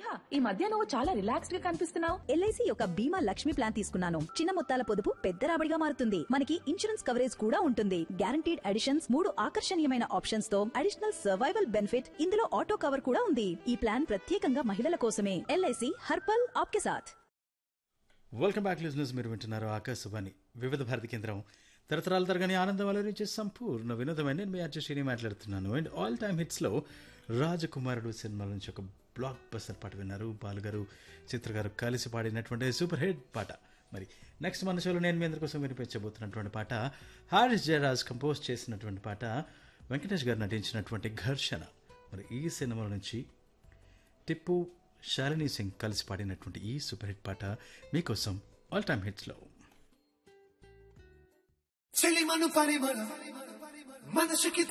నేహా ఈ మధ్య నువ్వు చాలా రిలాక్స్డ్ గా కనిపిస్తున్నావు ఎల్ఐసి యొక్క బీమా లక్ష్మి ప్లాన్ తీసుకున్నాను చిన్న మొత్తాల పొదుపు పెద్ద రాబడిగా మారుతుంది మనకి ఇన్సూరెన్స్ కవరేజ్ కూడా ఉంటుంది గ్యారంటీడ్ అడిషన్స్ మూడు ఆకర్షణీయమైన ఆప్షన్స్ తో అడిషనల్ సర్వైవల్ బెనిఫిట్ ఇందులో ఆటో కవర్ కూడా ఉంది ఈ ప్లాన్ ప్రత్యేకంగా మహిళల కోసమే ఎల్ఐసి హర్పల్ ఆప్కే సాథ్ వెల్కమ్ బ్యాక్ లిజినెస్ మీరు వింటున్నారు ఆకాశవాణి వివిధ భారతి కేంద్రం తరతరాల తరగని ఆనందం అలరించే సంపూర్ణ వినోదమైన నేను మీ అర్జుషిని మాట్లాడుతున్నాను అండ్ ఆల్ టైమ్ హిట్స్లో రాజకుమారుడు సినిమా నుంచి ఒక బ్లాక్ బస్టర్ పాట విన్నారు బాలుగారు చిత్ర గారు కలిసి పాడినటువంటి సూపర్ హిట్ పాట మరి నెక్స్ట్ మన షోలో నేను మీ అందరి కోసం వినిపించబోతున్నటువంటి పాట హారిస్ జయరాజ్ కంపోజ్ చేసినటువంటి పాట వెంకటేష్ గారు నటించినటువంటి ఘర్షణ మరి ఈ సినిమా నుంచి టిప్పు శాలిని సింగ్ కలిసి పాడినటువంటి ఈ సూపర్ హిట్ పాట మీకోసం ఆల్ టైమ్ హిట్స్లో చెలిమను పరిమళ మనసుకి